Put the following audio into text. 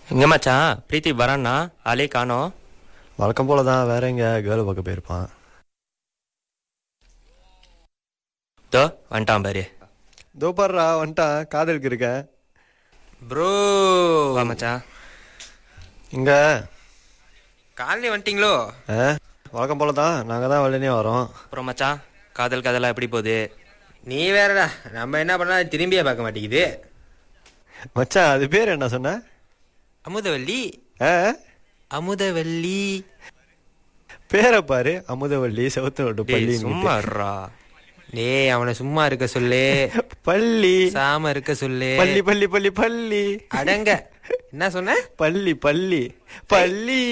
எங்க மச்சான் பிரீத்தி வரான்னா ஆளே காணோம் வழக்கம் போல தான் வேற எங்க கேர்ள் பார்க்க போயிருப்பான் தோ வந்துட்டான் பாரு தோப்பாடுறா வந்துட்டான் காதலுக்கு இருக்கேன் ப்ரோ வா மச்சான் இங்க காலையில வந்துட்டீங்களோ ஆ, வழக்கம் போல தான் நாங்கள் தான் வெள்ளனே வரோம் அப்புறம் மச்சான் காதல் கதெல்லாம் எப்படி போகுது நீ வேறடா நம்ம என்ன பண்ணா திரும்பியே பார்க்க மாட்டேங்குது மச்சான் அது பேர் என்ன சொன்ன அமுதவல்லி ஆ? அமுதவல்லி பேரை பாரு அமுதவள்ளி செவத்து நோட்டு டேய் பள்ளி சும்மா இருடா. டேய் அவனை சும்மா இருக்க சொல்லு பள்ளி சாம இருக்க சொல்லு பள்ளி பள்ளி பள்ளி பள்ளி அடங்க என்ன சொன்ன பள்ளி பள்ளி பள்ளி